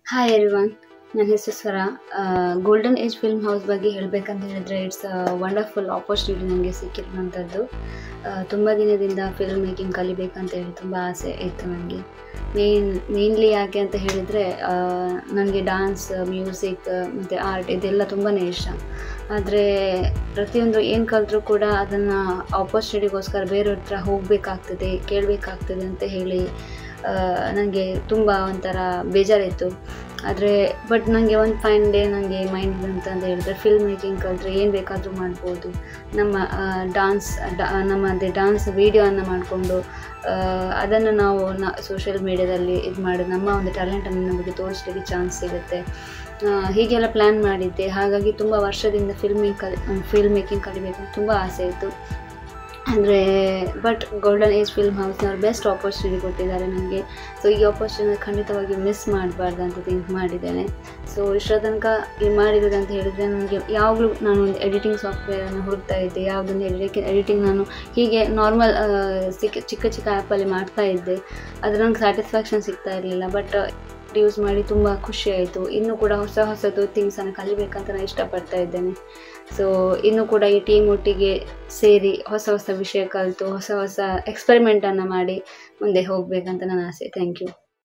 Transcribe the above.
hi everyone ನನ್ನ ಹೆಸರು ಸ್ವರ ಗೋಲ್ಡನ್ ಏಜ್ ಫಿಲ್ಮ್ ಹೌಸ್ ಬಗ್ಗೆ ಹೇಳಬೇಕಂತ ಹೇಳಿದ್ರೆ ಇಟ್ಸ್ ವಂಡರ್ಫುಲ್ ಆಪರ್ಚುನಿಟಿ ನನಗೆ ಸಿಕ್ಕಿರುವಂಥದ್ದು ತುಂಬ ದಿನದಿಂದ ಫಿಲ್ಮ್ ಮೇಕಿಂಗ್ ಕಲಿಬೇಕಂತ ಹೇಳಿ ತುಂಬ ಆಸೆ ಇತ್ತು ನನಗೆ ಮೇನ್ ಮೇನ್ಲಿ ಯಾಕೆ ಅಂತ ಹೇಳಿದರೆ ನನಗೆ ಡಾನ್ಸ್ ಮ್ಯೂಸಿಕ್ ಮತ್ತು ಆರ್ಟ್ ಇದೆಲ್ಲ ತುಂಬಾ ಇಷ್ಟ ಆದರೆ ಪ್ರತಿಯೊಂದು ಏನು ಕಲಿತ್ರೂ ಕೂಡ ಅದನ್ನು ಆಪರ್ಚುನಿಟಿಗೋಸ್ಕರ ಬೇರೆಯವ್ರ ಹತ್ರ ಹೋಗಬೇಕಾಗ್ತದೆ ಕೇಳಬೇಕಾಗ್ತದೆ ಅಂತ ಹೇಳಿ ನನಗೆ ತುಂಬ ಒಂಥರ ಬೇಜಾರಿತ್ತು ಆದರೆ ಬಟ್ ನನಗೆ ಒಂದು ಫೈನ್ ಡೇ ನನಗೆ ಮೈಂಡ್ ಬಂತು ಅಂತ ಹೇಳಿದ್ರೆ ಫಿಲ್ಮ್ ಮೇಕಿಂಗ್ ಕಲಿತ್ರೆ ಏನು ಬೇಕಾದರೂ ಮಾಡ್ಬೋದು ನಮ್ಮ ಡಾನ್ಸ್ ನಮ್ಮ ಅದೇ ಡಾನ್ಸ್ ವೀಡಿಯೋವನ್ನು ಮಾಡಿಕೊಂಡು ಅದನ್ನು ನಾವು ನ ಸೋಷಿಯಲ್ ಮೀಡ್ಯಾದಲ್ಲಿ ಇದು ಮಾಡಿ ನಮ್ಮ ಒಂದು ಟ್ಯಾಲೆಂಟನ್ನು ನಮಗೆ ತೋರಿಸ್ಲಿಕ್ಕೆ ಚಾನ್ಸ್ ಸಿಗುತ್ತೆ ಹೀಗೆಲ್ಲ ಪ್ಲ್ಯಾನ್ ಮಾಡಿದ್ದೆ ಹಾಗಾಗಿ ತುಂಬ ವರ್ಷದಿಂದ ಫಿಲ್ಮಿಂಗ್ ಕಲಿ ಫಿಲ್ಮ್ ಮೇಕಿಂಗ್ ಕಲಿಬೇಕು ತುಂಬ ಆಸೆ ಇತ್ತು ಅಂದರೆ ಬಟ್ ಗೋಲ್ಡನ್ ಏಜ್ ಫಿಲ್ಮ್ ಹೌಸ್ನವ್ರು ಬೆಸ್ಟ್ ಆಪರ್ಚುನಿಟಿ ಕೊಟ್ಟಿದ್ದಾರೆ ನನಗೆ ಸೊ ಈ ಆಪರ್ಚುನಿಟಿ ಖಂಡಿತವಾಗಿ ಮಿಸ್ ಮಾಡಬಾರ್ದು ಅಂತ ಥಿಂಕ್ ಮಾಡಿದ್ದೇನೆ ಸೊ ಇಷ್ಟರ ತನಕ ಈ ಮಾಡಿರೋದು ಅಂತ ಹೇಳಿದರೆ ನನಗೆ ಯಾವಾಗಲೂ ನಾನು ಒಂದು ಎಡಿಟಿಂಗ್ ಸಾಫ್ಟ್ವೇರನ್ನು ಹುಡುಕ್ತಾ ಇದ್ದೆ ಯಾವುದೊಂದು ಎಡಿಟಿಂಗ್ ಎಡಿಟಿಂಗ್ ನಾನು ಹೀಗೆ ನಾರ್ಮಲ್ ಸಿಕ್ಕ ಚಿಕ್ಕ ಚಿಕ್ಕ ಆ್ಯಪಲ್ಲಿ ಮಾಡ್ತಾ ಇದ್ದೆ ಅದು ನಂಗೆ ಸ್ಯಾಟಿಸ್ಫ್ಯಾಕ್ಷನ್ ಸಿಗ್ತಾ ಇರಲಿಲ್ಲ ಬಟ್ ಯೂಸ್ ಮಾಡಿ ತುಂಬ ಖುಷಿ ಆಯಿತು ಇನ್ನೂ ಕೂಡ ಹೊಸ ಹೊಸದು ಥಿಂಗ್ಸನ್ನು ಕಲಿಬೇಕಂತ ನಾನು ಇಷ್ಟಪಡ್ತಾ ಇದ್ದೇನೆ ಸೊ ಇನ್ನೂ ಕೂಡ ಈ ಟೀಮ್ ಒಟ್ಟಿಗೆ ಸೇರಿ ಹೊಸ ಹೊಸ ವಿಷಯ ಕಲಿತು ಹೊಸ ಹೊಸ ಎಕ್ಸ್ಪೆರಿಮೆಂಟನ್ನು ಮಾಡಿ ಮುಂದೆ ಹೋಗಬೇಕಂತ ನನ್ನ ಆಸೆ ಥ್ಯಾಂಕ್ ಯು